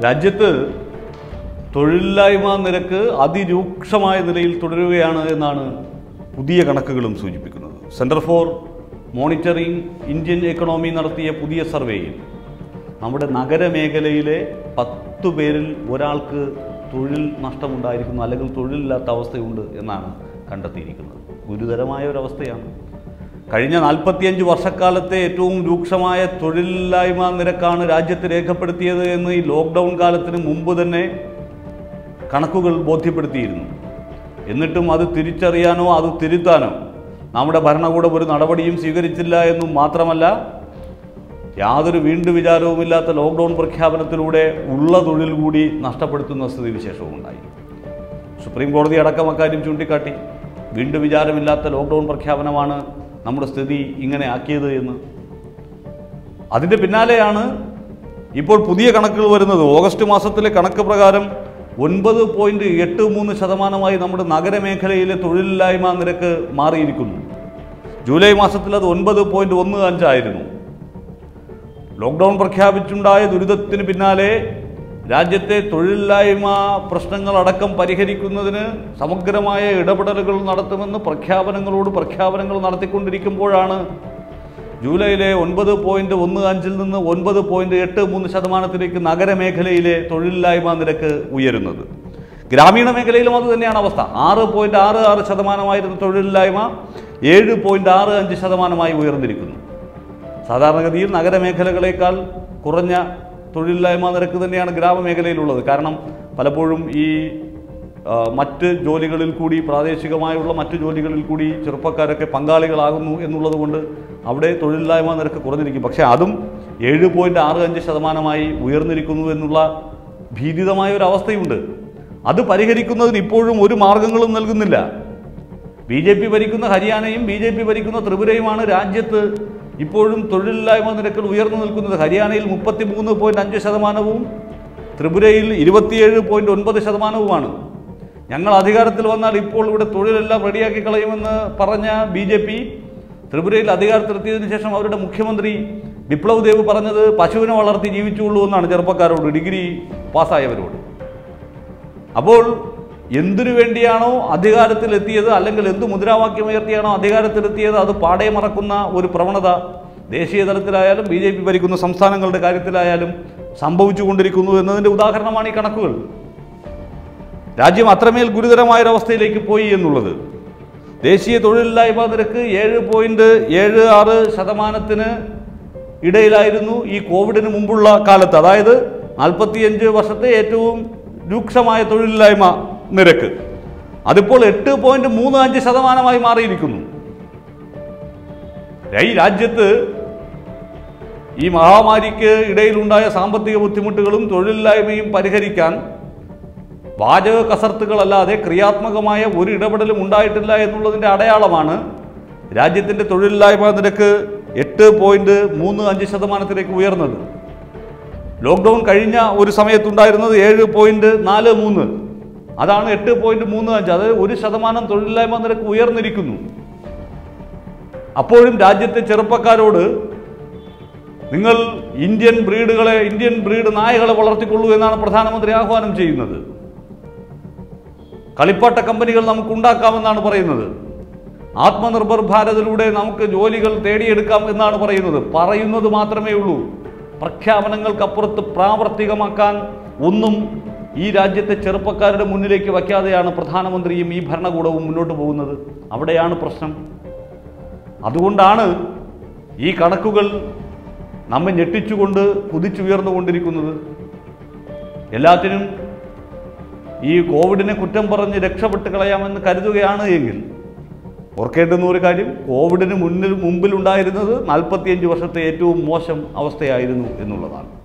രാജ്യത്ത് തൊഴിലില്ലായ്മ നിരക്ക് അതിരൂക്ഷമായ നിലയിൽ തുടരുകയാണ് എന്നാണ് പുതിയ കണക്കുകളും സൂചിപ്പിക്കുന്നത് Centre for Monitoring Indian Economy നടത്തിയ പുതിയ സർവേയിൽ നമ്മുടെ നഗരമേഖലയിലെ പത്തു പേരിൽ ഒരാൾക്ക് തൊഴിൽ നഷ്ടമുണ്ടായിരിക്കുന്നു അല്ലെങ്കിൽ തൊഴിലില്ലാത്ത അവസ്ഥയുണ്ട് എന്നാണ് കണ്ടെത്തിയിരിക്കുന്നത് ഗുരുതരമായ ഒരവസ്ഥയാണ് കഴിഞ്ഞ നാൽപ്പത്തിയഞ്ച് വർഷക്കാലത്തെ ഏറ്റവും രൂക്ഷമായ തൊഴിലില്ലായ്മ നിരക്കാണ് രാജ്യത്ത് രേഖപ്പെടുത്തിയത് എന്ന് ഈ ലോക്ക്ഡൗൺ കാലത്തിന് മുമ്പ് തന്നെ കണക്കുകൾ ബോധ്യപ്പെടുത്തിയിരുന്നു എന്നിട്ടും അത് തിരിച്ചറിയാനോ അത് തിരുത്താനോ നമ്മുടെ ഭരണകൂടം ഒരു നടപടിയും സ്വീകരിച്ചില്ല എന്നും മാത്രമല്ല യാതൊരു വീണ്ടു വിചാരവുമില്ലാത്ത ലോക്ക്ഡൗൺ പ്രഖ്യാപനത്തിലൂടെ ഉള്ള തൊഴിൽ കൂടി നഷ്ടപ്പെടുത്തുന്ന സ്ഥിതിവിശേഷവും ഉണ്ടായി സുപ്രീം കോടതി അടക്കം അക്കാര്യം ചൂണ്ടിക്കാട്ടി വീണ്ടു വിചാരമില്ലാത്ത ലോക്ക്ഡൗൺ പ്രഖ്യാപനമാണ് നമ്മുടെ സ്ഥിതി ഇങ്ങനെ ആക്കിയത് എന്ന് അതിൻ്റെ പിന്നാലെയാണ് ഇപ്പോൾ പുതിയ കണക്കുകൾ വരുന്നത് ഓഗസ്റ്റ് മാസത്തിലെ കണക്ക് പ്രകാരം ഒൻപത് പോയിന്റ് എട്ട് മൂന്ന് ശതമാനമായി നമ്മുടെ നഗരമേഖലയിലെ തൊഴിലില്ലായ്മ നിരക്ക് മാറിയിരിക്കുന്നു ജൂലൈ മാസത്തിൽ അത് ഒൻപത് പോയിന്റ് ഒന്ന് അഞ്ചായിരുന്നു ലോക്ക്ഡൗൺ പ്രഖ്യാപിച്ചുണ്ടായ ദുരിതത്തിന് പിന്നാലെ രാജ്യത്തെ തൊഴിലില്ലായ്മ പ്രശ്നങ്ങളടക്കം പരിഹരിക്കുന്നതിന് സമഗ്രമായ ഇടപെടലുകൾ നടത്തുമെന്ന് പ്രഖ്യാപനങ്ങളോട് പ്രഖ്യാപനങ്ങൾ നടത്തിക്കൊണ്ടിരിക്കുമ്പോഴാണ് ജൂലൈയിലെ ഒൻപത് പോയിന്റ് ഒന്ന് അഞ്ചിൽ നിന്ന് ഒൻപത് പോയിന്റ് എട്ട് മൂന്ന് ശതമാനത്തിലേക്ക് നഗരമേഖലയിലെ തൊഴിലില്ലായ്മ നിരക്ക് ഉയരുന്നത് ഗ്രാമീണ മേഖലയിലും അത് തന്നെയാണ് അവസ്ഥ ആറ് പോയിന്റ് ആറ് ആറ് ശതമാനമായിരുന്ന തൊഴിലില്ലായ്മ ഏഴ് പോയിന്റ് ആറ് അഞ്ച് ശതമാനമായി ഉയർന്നിരിക്കുന്നു സാധാരണഗതിയിൽ നഗരമേഖലകളേക്കാൾ കുറഞ്ഞ തൊഴിലില്ലായ്മ നിരക്ക് തന്നെയാണ് ഗ്രാമമേഖലയിലുള്ളത് കാരണം പലപ്പോഴും ഈ ആ, മറ്റ് ജോലികളിൽ കൂടി പ്രാദേശികമായുള്ള മറ്റ് ജോലികളിൽ കൂടി ചെറുപ്പക്കാരൊക്കെ പങ്കാളികളാകുന്നു എന്നുള്ളത് കൊണ്ട് അവിടെ തൊഴിലില്ലായ്മ നിരക്ക് കുറഞ്ഞിരിക്കും പക്ഷേ അതും ഏഴ് പോയിൻറ്റ് ആറ് അഞ്ച് ശതമാനമായി ഉയർന്നിരിക്കുന്നു എന്നുള്ള ഭീതിതമായ ഒരു അവസ്ഥയുണ്ട് അത് പരിഹരിക്കുന്നതിന് ഇപ്പോഴും ഒരു മാർഗങ്ങളും നൽകുന്നില്ല ബി ജെ പി ഭരിക്കുന്ന ഹരിയാനയും ബി ജെ പി ഭരിക്കുന്ന ത്രിപുരയുമാണ് രാജ്യത്ത് ഇപ്പോഴും തൊഴിലില്ലായ്മ നിരക്കുകൾ ഉയർന്നു നിൽക്കുന്നത് ഹരിയാനയിൽ മുപ്പത്തി മൂന്ന് പോയിന്റ് അഞ്ച് ശതമാനവും ത്രിപുരയിൽ ഇരുപത്തിയേഴ് പോയിന്റ് ഒൻപത് ശതമാനവുമാണ് ഞങ്ങൾ അധികാരത്തിൽ വന്നാൽ ഇപ്പോൾ ഇവിടെ തൊഴിലെല്ലാം റെഡിയാക്കി കളയുമെന്ന് പറഞ്ഞ ബി ജെ പി ത്രിപുരയിൽ അധികാരത്തിലെത്തിയതിനു ശേഷം അവരുടെ മുഖ്യമന്ത്രി വിപ്ലവ് ദേവ് പറഞ്ഞത് പശുവിനെ വളർത്തി ജീവിച്ചുള്ളൂ എന്നാണ് ചെറുപ്പക്കാരോട് ഡിഗ്രി പാസ്സായവരോട് അപ്പോൾ എന്തിനു വേണ്ടിയാണോ അധികാരത്തിലെത്തിയത് അല്ലെങ്കിൽ എന്ത് മുദ്രാവാക്യം ഉയർത്തിയാണോ അധികാരത്തിലെത്തിയത് അത് പാടെ മറക്കുന്ന ഒരു പ്രവണത ദേശീയ തലത്തിലായാലും ബി ജെ പി ഭരിക്കുന്ന സംസ്ഥാനങ്ങളുടെ കാര്യത്തിലായാലും സംഭവിച്ചുകൊണ്ടിരിക്കുന്നു എന്നതിൻ്റെ ഉദാഹരണമാണ് ഈ കണക്കുകൾ രാജ്യം അത്രമേൽ ഗുരുതരമായൊരവസ്ഥയിലേക്ക് പോയി എന്നുള്ളത് ദേശീയ തൊഴിലില്ലായ്മ നിരക്ക് ഏഴ് പോയിന്റ് ഏഴ് ആറ് ശതമാനത്തിന് ഇടയിലായിരുന്നു ഈ കോവിഡിന് മുമ്പുള്ള കാലത്ത് അതായത് നാൽപ്പത്തിയഞ്ച് വർഷത്തെ ഏറ്റവും രൂക്ഷമായ തൊഴിലില്ലായ്മ നിരക്ക് അതിപ്പോൾ എട്ട് പോയിന്റ് മൂന്ന് അഞ്ച് ശതമാനമായി മാറിയിരിക്കുന്നു ഈ രാജ്യത്ത് ഈ മഹാമാരിക്ക് ഇടയിലുണ്ടായ സാമ്പത്തിക ബുദ്ധിമുട്ടുകളും തൊഴിലില്ലായ്മയും പരിഹരിക്കാൻ വാചക കസർത്തുകളല്ലാതെ ക്രിയാത്മകമായ ഒരു ഇടപെടലും ഉണ്ടായിട്ടില്ല എന്നുള്ളതിൻ്റെ അടയാളമാണ് രാജ്യത്തിൻ്റെ തൊഴിലില്ലായ്മ നിരക്ക് എട്ട് പോയിന്റ് മൂന്ന് അഞ്ച് ശതമാനത്തിലേക്ക് ഉയർന്നത് ലോക്ക്ഡൗൺ കഴിഞ്ഞ ഒരു സമയത്തുണ്ടായിരുന്നത് ഏഴ് പോയിന്റ് നാല് മൂന്ന് അതാണ് എട്ട് പോയിന്റ് മൂന്ന് അഞ്ച് അത് ഒരു ശതമാനം തൊഴിലില്ലായ്മ നിരക്ക് ഉയർന്നിരിക്കുന്നു അപ്പോഴും രാജ്യത്തെ ചെറുപ്പക്കാരോട് നിങ്ങൾ ഇന്ത്യൻ ബ്രീഡുകളെ ഇന്ത്യൻ ബ്രീഡ് നായകളെ വളർത്തിക്കൊള്ളൂ എന്നാണ് പ്രധാനമന്ത്രി ആഹ്വാനം ചെയ്യുന്നത് കളിപ്പാട്ട കമ്പനികൾ നമുക്ക് ഉണ്ടാക്കാമെന്നാണ് പറയുന്നത് ആത്മനിർഭർ ഭാരതിലൂടെ നമുക്ക് ജോലികൾ തേടിയെടുക്കാം എന്നാണ് പറയുന്നത് പറയുന്നത് മാത്രമേ ഉള്ളൂ പ്രഖ്യാപനങ്ങൾക്കപ്പുറത്ത് പ്രാവർത്തികമാക്കാൻ ഒന്നും ഈ രാജ്യത്തെ ചെറുപ്പക്കാരുടെ മുന്നിലേക്ക് വയ്ക്കാതെയാണ് പ്രധാനമന്ത്രിയും ഈ ഭരണകൂടവും മുന്നോട്ട് പോകുന്നത് അവിടെയാണ് പ്രശ്നം അതുകൊണ്ടാണ് ഈ കണക്കുകൾ നമ്മെ ഞെട്ടിച്ചുകൊണ്ട് കുതിച്ചുയർന്നുകൊണ്ടിരിക്കുന്നത് എല്ലാത്തിനും ഈ കോവിഡിനെ കുറ്റം പറഞ്ഞ് രക്ഷപ്പെട്ട് കളയാമെന്ന് കരുതുകയാണ് എങ്കിൽ ഓർക്കേണ്ടുന്ന ഒരു കാര്യം കോവിഡിന് മുന്നിൽ മുമ്പിലുണ്ടായിരുന്നത് നാൽപ്പത്തിയഞ്ച് വർഷത്തെ ഏറ്റവും മോശം അവസ്ഥയായിരുന്നു എന്നുള്ളതാണ്